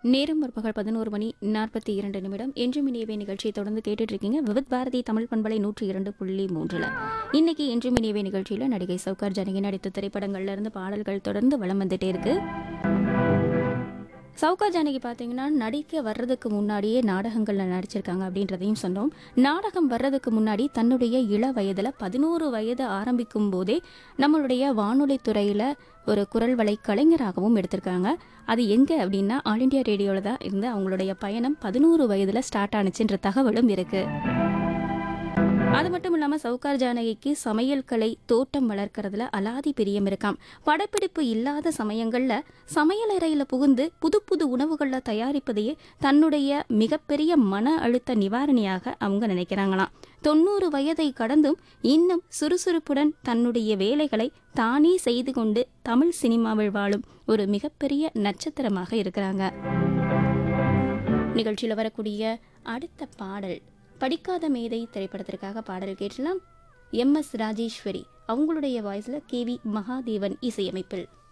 நேரம் முற்பகல் பதினோரு மணி நாற்பத்தி இரண்டு நிமிடம் என்று மினியவே நிகழ்ச்சியை தொடர்ந்து கேட்டுட்டு இருக்கீங்க விவித் பாரதி தமிழ் பண்பலை நூற்றி இரண்டு புள்ளி மூன்றுல இன்னைக்கு என்று மினியவே நிகழ்ச்சியில நடிகை சவுகார் ஜனகி நடித்த திரைப்படங்கள்ல இருந்து பாடல்கள் தொடர்ந்து வலம் வந்துட்டே இருக்கு சவுகா ஜானகி பார்த்தீங்கன்னா நடிக்க வர்றதுக்கு முன்னாடியே நாடகங்களில் நடிச்சிருக்காங்க அப்படின்றதையும் சொன்னோம் நாடகம் வர்றதுக்கு முன்னாடி தன்னுடைய இள வயதில் பதினோரு வயது ஆரம்பிக்கும் போதே நம்மளுடைய வானொலி துறையில் ஒரு குரல் வலை கலைஞராகவும் எடுத்திருக்காங்க அது எங்கே அப்படின்னா ஆல் இண்டியா ரேடியோவில் தான் இருந்து அவங்களுடைய பயணம் பதினோரு வயதில் ஸ்டார்ட் ஆனுச்சுன்ற தகவலும் இருக்குது அது மட்டும் இல்லாமல் சவுகார் ஜானகிக்கு சமையல் கலை தோட்டம் வளர்க்கறதுல அலாதி பிரியம் இருக்காம் படப்பிடிப்பு இல்லாத சமயங்களில் சமையல் அறையில் புகுந்து புது புது உணவுகளை தயாரிப்பதையே தன்னுடைய மிகப்பெரிய மன அழுத்த நிவாரணியாக அவங்க நினைக்கிறாங்களாம் தொண்ணூறு வயதை கடந்தும் இன்னும் சுறுசுறுப்புடன் தன்னுடைய வேலைகளை தானே செய்து கொண்டு தமிழ் சினிமாவில் வாழும் ஒரு மிகப்பெரிய நட்சத்திரமாக இருக்கிறாங்க நிகழ்ச்சியில் வரக்கூடிய அடுத்த பாடல் படிக்காத மேதை திரைப்படத்திற்காக பாடல் கேட்டலாம் எம் எஸ் ராஜேஸ்வரி அவங்களுடைய வாய்ஸில் கேவி மகாதேவன் இசையமைப்பில்